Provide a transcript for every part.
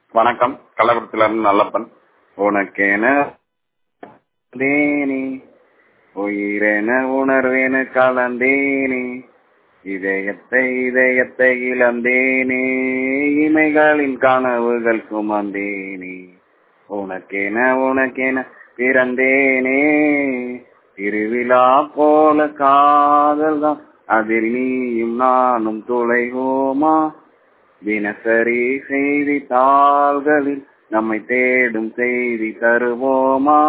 வணக்கம் கள்ளக்குறிச்சியில இருந்து நல்லப்பன் உனக்கென தேனி உயிரென உணர்வேன கலந்தேனே இதயத்தை இதயத்தை இழந்தேனே இமைகளின் கனவுகள் சுமந்தேனே உனக்கென உனக்கென பிறந்தேனே திருவிழா போல காதல் தான் அதில் நீயும் நானும் துளைவோமா தினசரி செய்தி தாள்களில் நம்மை தேடும் செய்தி தருவோமா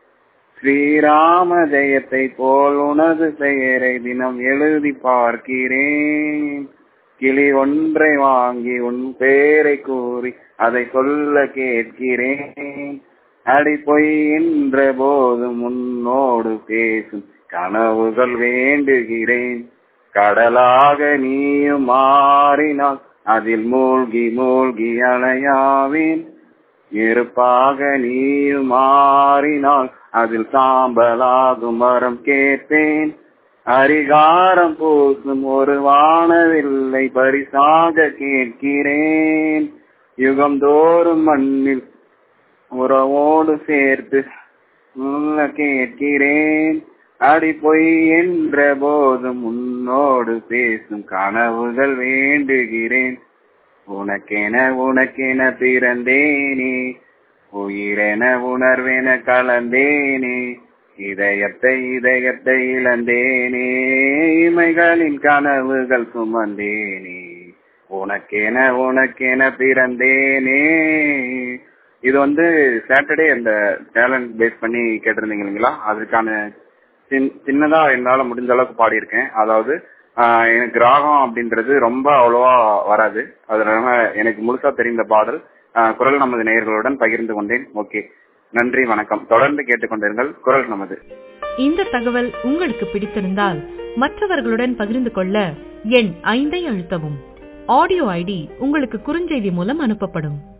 ஸ்ரீராம ஜெயத்தை போல் உனது பெயரை தினம் எழுதி பார்க்கிறேன் கிளி ஒன்றை வாங்கி உன் பெயரை கூறி அதை சொல்ல கேட்கிறேன் அடி பொய் என்ற போதும் உன்னோடு பேசும் கனவுகள் வேண்டுகிறேன் கடலாக நீயும் மாறினால் அதில் மூழ்கி மூழ்கி அலையாவேன் நெருப்பாக நீயும் மாறினால் அதில் சாம்பலாகும் மரம் கேட்பேன் அரிகாரம் பூசும் ஒரு வானவில்லை பரிசாக கேட்கிறேன் யுகம் தோறும் மண்ணில் உறவோடு சேர்த்து உள்ள கேட்கிறேன் அடி பொய் என்ற போதும் உன்னோடு பேசும் கனவுகள் வேண்டுகிறேன் உனக்கென உனக்கென பிறந்தேனே உயிரென உணர்வென கலந்தேனே இதயத்தை இதயத்தை இழந்தேனே இமைகளின் கனவுகள் சுமந்தேனே உனக்கென உனக்கென பிறந்தேனே இது வந்து சாட்டர்டே அந்த டேலண்ட் பேஸ் பண்ணி கேட்டிருந்தீங்க இல்லைங்களா அதுக்கான சின்னதா என்னால முடிஞ்ச அளவுக்கு பாடியிருக்கேன் அதாவது எனக்கு ராகம் அப்படின்றது ரொம்ப அவ்வளவா வராது அதனால எனக்கு முழுசா தெரிந்த பாடல் குரல் நமது நேயர்களுடன் பகிர்ந்து கொண்டேன் ஓகே நன்றி வணக்கம் தொடர்ந்து கேட்டுக்கொண்டிருங்கள் குரல் நமது இந்த தகவல் உங்களுக்கு பிடித்திருந்தால் மற்றவர்களுடன் பகிர்ந்து கொள்ள எண் ஐந்தை அழுத்தவும் ஆடியோ ஐடி உங்களுக்கு குறுஞ்செய்தி மூலம் அனுப்பப்படும்